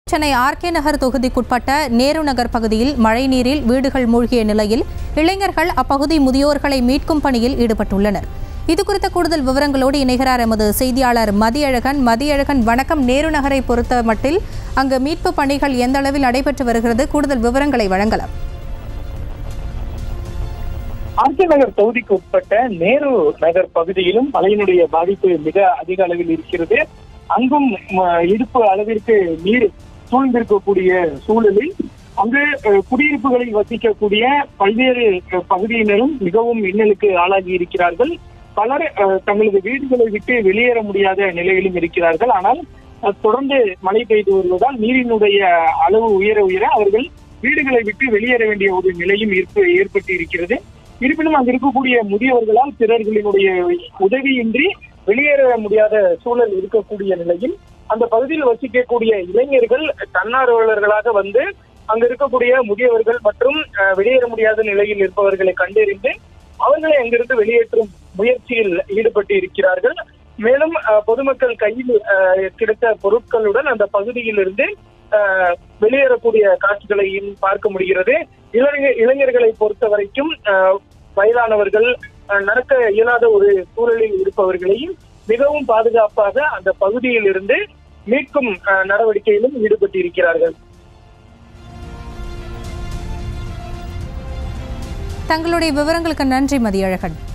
Chennai RK நகர் தொகுதிக்குட்பட்ட நேரு நகர் பகுதியில் மழைநீரில் வீடுகள் மூழ்கிய நிலையில் இளைஞர்கள் அப்பகுதி முதியோர்களை மீட்கும் பணியில் ஈடுபட்டுள்ளனர் இது குறித்த கூடுதல் விவரங்களோடு இணைகிறார் எமது செய்தியாளர் மதியழகன் மதியழகன் வணக்கம் நேரு நகரை பொறுத்த மட்டில் அங்கு மீட்பு பணிகள் எந்த அளவில் நடைபெற்று வருகிறது கூடுதல் விவரங்களை வழங்கலாம் ஆர்கே நகர் தொகுதிக்கு உட்பட்ட நேரு நகர் பகுதியிலும் மழையினுடைய பாதிப்பு மிக அதிக அளவில் இருக்கிறது அங்கும் ம, இடுப்பு அளவிற்கு நீர் சூழ்ந்திருக்கக்கூடிய சூழலில் அங்கு அஹ், குடியிருப்புகளில் வசிக்கக்கூடிய பல்வேறு அஹ், பகுதியினரும் மிகவும் இன்னலுக்கு ஆளாகி இருக்கிறார்கள் பலர் அஹ், தங்களது வீடுகளை விட்டு வெளியேற முடியாத நிலையிலும் இருக்கிறார்கள் ஆனால் அஹ், தொடர்ந்து மழை பெய்து வருவதால் நீரினுடைய அளவு உயர உயர அவர்கள் வீடுகளை விட்டு வெளியேற வேண்டிய ஒரு நிலையும் ஏற்ப- ஏற்பட்டு இருக்கிறது இருப்பினும் அங்க இருக்கக்கூடிய முதியவர்களால் பிறர்களினுடைய உதவியின்றி வெளியேற முடியாத சூழல் இருக்கக்கூடிய நிலையில் அந்த பகுதியில் வசிக்கக்கூடிய இளைஞர்கள் தன்னார்வலர்களாக வந்து அங்க இருக்கக்கூடிய முதியவர்கள் மற்றும் அஹ், வெளியேற முடியாத நிலையில் இருப்பவர்களை கண்டறிந்து அவர்களை அங்கிருந்து வெளியேற்றும் முயற்சியில் ஈடுபட்டு இருக்கிறார்கள் மேலும் அஹ், பொதுமக்கள் கையில் அஹ், கிடைத்த பொருட்களுடன் அந்த பகுதியிலிருந்து அஹ், வெளியேறக்கூடிய காட்சிகளையும் பார்க்க முடிகிறது இளைஞர் இளைஞர்களை பொறுத்த வரைக்கும் அஹ், வயதானவர்கள் அஹ், நடக்க இயலாத ஒரு சூழலில் இருப்பவர்களையும் மிகவும் பாதுகாப்பாக அந்த பகுதியில் இருந்து மீட்கும் அஹ், நடவடிக்கையிலும் ஈடுபட்டு இருக்கிறார்கள் தங்களுடைய விவரங்களுக்கு நன்றி மதியழகன்